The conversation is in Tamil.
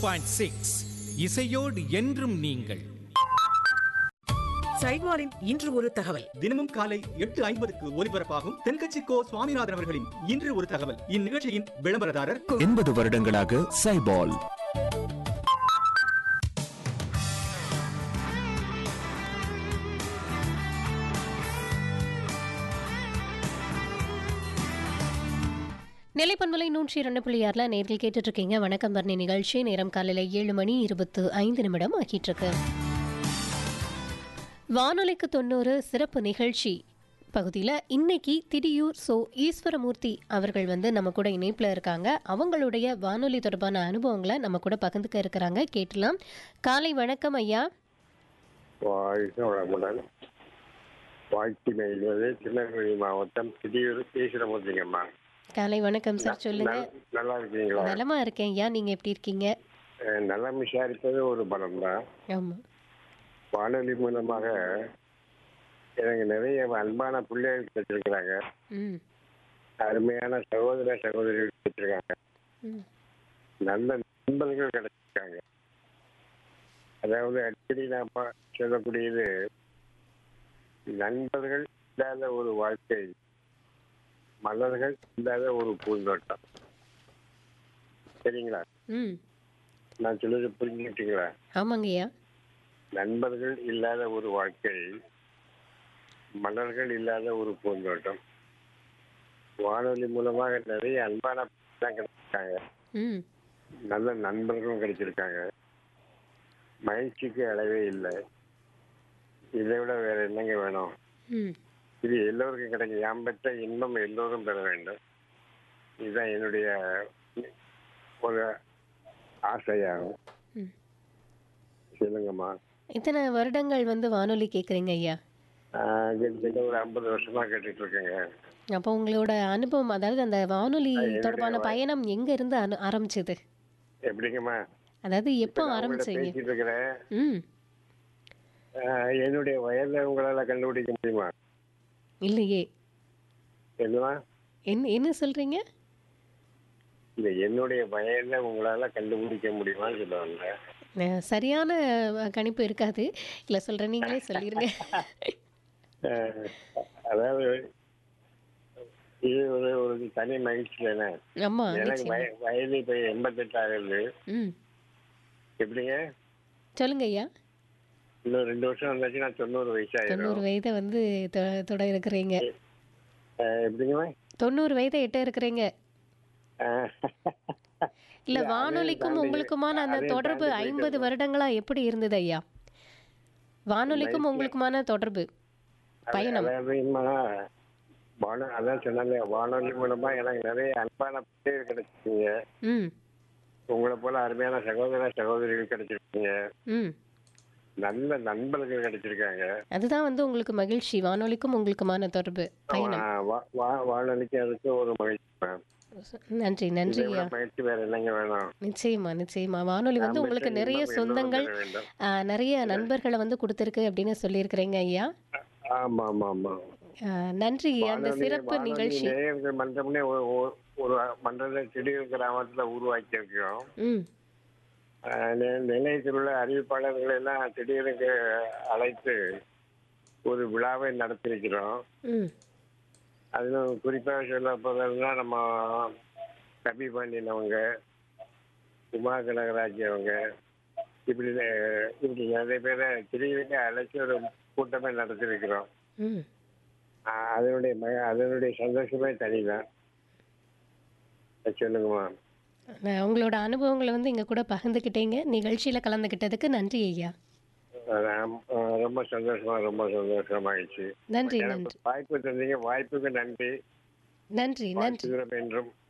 பாயிண்ட் சிக்ஸ் இசையோடு என்றும் நீங்கள் சைட்வாரின் இன்று ஒரு தகவல் தினமும் காலை எட்டு ஐம்பதுக்கு ஒலிபரப்பாகும் தென்கட்சி கோ சுவாமிநாதன் அவர்களின் இன்று ஒரு தகவல் இந்நிகழ்ச்சியின் விளம்பரதாரர் எண்பது வருடங்களாக சைபால் நிலைப்பன்மலை நூற்றி இரண்டு புள்ளி ஆறுல நேரில் கேட்டுட்டு இருக்கீங்க வணக்கம் பர்ணி நிகழ்ச்சி நேரம் காலையில் ஏழு மணி இருபத்து ஐந்து நிமிடம் ஆகிட்டு இருக்கு வானொலிக்கு தொண்ணூறு சிறப்பு நிகழ்ச்சி பகுதியில் இன்னைக்கு திடியூர் சோ ஈஸ்வரமூர்த்தி அவர்கள் வந்து நம்ம கூட இணைப்பில் இருக்காங்க அவங்களுடைய வானொலி தொடர்பான அனுபவங்களை நம்ம கூட பகிர்ந்துக்க இருக்கிறாங்க கேட்டலாம் காலை வணக்கம் ஐயா வாழ்க வளமுடன் வாழ்த்தி மயில்வது திருநெல்வேலி மாவட்டம் திடீர் ஈஸ்வரமூர்த்திங்கம்மா காலை வணக்கம் சார் சொல்லுங்க நல்- நல்லா இருக்கீங்களா நலமா இருக்கேன் ஐயா நீங்க எப்படி இருக்கீங்க அஹ் நலம் விசாரிப்பது ஒரு பலம் தான் ஆமா வானொலி மூலமாக எனக்கு நிறைய அன்பான பிள்ளைகள் கிடைச்சிருக்கிறாங்க ம் அருமையான சகோதர சகோதரிகள் கிடைச்சிருக்காங்க ம் நல்ல நண்பர்கள் கிடைச்சிருக்காங்க அதாவது அடிக்கடி நான் பா- சொல்லக்கூடியது நண்பர்கள் இல்லாத ஒரு வாழ்க்கை மலர்கள் இல்லாத ஒரு பூந்தோட்டம் சரிங்களா ம் நான் சொல்றது புரிஞ்சுக்கிட்டீங்களா ஆமாங்க ஐயா நண்பர்கள் இல்லாத ஒரு வாழ்க்கை மலர்கள் இல்லாத ஒரு பூந்தோட்டம் வானொலி மூலமாக நிறைய அன்பான தான் கிடைச்சிருக்காங்க ம் நல்ல நண்பர்களும் கிடைச்சிருக்காங்க மகிழ்ச்சிக்கு அளவே இல்லை இதை விட வேற என்னங்க வேணும் ம் இது எல்லோருக்கும் கிடைக்கும் யாம் பெற்ற இன்பம் எல்லோரும் பெற வேண்டும் இதுதான் என்னுடைய ஒரு ஆசையாகும் ம். சொல்லுங்கம்மா இத்தனை வருடங்கள் வந்து வானொலி கேட்குறீங்க ஐயா ஆஹ் கிட்டத்தட்ட ஒரு ஐம்பது வருஷமா கேட்டுட்டு இருக்கேங்க அப்போ உங்களோட அனுபவம் அதாவது அந்த வானொலி என்னுடைய தொடர்பான வ- பயணம் எங்க இருந்து அனு ஆரம்பிச்சது எப்படிங்கம்மா அதாவது எப்போ நான் உங்கள்ட்ட ஆரம்பிச்சீங்க பேசிட்டு இருக்கிறேன் ம் ஆஹ் என்னுடைய வயல்ல உங்களால கண்டுபிடிக்க முடியுமா இல்லையே என்னமா என்ன என்ன சொல்றீங்க இல்ல என்னுடைய வயல்ல உங்களால கண்டுபிடிக்க முடியுமான்னு சொல்லுவாங்க அஹ், சரியான அஹ், கணிப்பு இருக்காது இல்லை சொல்கிறேன் நீங்களே சொல்லிடுங்க ஆஹ் அதாவது இது ஒரு ஒரு தனி மகிழ்ச்சி தானே ஆமாம் எனக்கு நிச்சயமா வய- வயது இப்ப எண்பத்தெட்டு ஆகுது ம் எப்படிங்க சொல்லுங்க ஐயா இன்னும் ரெண்டு வருஷம் வந்தாச்சு நான் தொண்ணூறு வயசாயிரும் தொண்ணூறு வயதை வந்து தொ- தொட இருக்கிறீங்க ஆஹ் எப்படிங்கம்மா தொண்ணூறு வயதை எட்ட இருக்கிறீங்க ஆஹ் இல்ல இல்ல, அதை வானொலிக்கும் தாண்டி- உங்களுக்குமான அந்த அதை தொடர்பு தாண்டி போயிட்டு ஐம்பது வருடங்களா எப்படி இருந்தது ஐயா வானொலிக்கும் உங்களுக்குமான தொடர்பு பயணம் அதாவதுமா வான அதான் சொன்னாங்க வானொலி மூலமா எனக்கு நிறைய அன்பான பிள்ளைகள் கிடைச்சிருக்கீங்க ம் உங்களை போல அருமையான சகோதர சகோதரிகள் கிடைச்சிருக்கீங்க ம் நல்ல நண்பர்கள் கிடைச்சிருக்காங்க அதுதான் வந்து உங்களுக்கு மகிழ்ச்சி வானொலிக்கும் உங்களுக்குமான தொடர்பு பயணம் வா- வா- வா- வானொலிக்கு அதுக்கு ஒரு மகிழ்ச்சி மேம் நன்றி நன்றி இதை விட ஐயா மகிழ்ச்சி வேற என்னங்க வேணும் நிச்சயமா நிச்சயமா வானொலி வந்து நாம் உங்களுக்கு பெற்ற நிறைய இன்பம் எல்லோரும் சொந்தங்கள் பெற வேண்டும். ஆ, நிறைய நண்பர்களை வந்து கொடுத்துருக்கு அப்படின்னு சொல்லியிருக்கிறீங்க ஐயா ஆமா ஆமா ஆமா ஆ, நன்றி அந்த வானொலி- சிறப்பு வானொலி நிகழ்ச்சி நேயர்கள் மன்றம்னே ஒரு ஒரு- ஒரு மன்றத்தை திடீர் கிராமத்துல உருவாக்கி இருக்கோம் ம் ஆஹ் நி- நிலையத்தில் உள்ள அறிவிப்பாளர்களை எல்லாம் திடீர்னு அழைத்து ஒரு விழாவை நடத்தியிருக்கிறோம் ம் அதிலும் குறிப்பாக சொல்ல போகிறதுனா நம்ம கபி பாண்டியன் அவங்க உமா கனகராஜ் அவங்க இப்படி அஹ், இப்படி நிறைய பேரை திடீர்னு அழைச்சி ஒரு கூட்டமே நடத்தியிருக்கிறோம் ம் ஆஹ் அதனுடைய ம- அதனுடைய சந்தோஷமே தனிதான் சொல்லுங்கம்மா நான் உங்களோட அனுபவங்களை வந்து எங்க கூட பகிர்ந்துக்கிட்டீங்க நிகழ்ச்சியில கலந்துக்கிட்டதுக்கு நன்றி ஐயா ஆஹ் ஆஹ் ரொம்ப சந்தோஷமா ரொம்ப சந்தோஷமாயிடுச்சு நன்றி எனக்கு நன்றி வாய்ப்பு தந்தீங்க வாய்ப்புக்கு நன்றி நன்றி நன்றி வாழ்த்துகிறோம் என்றும்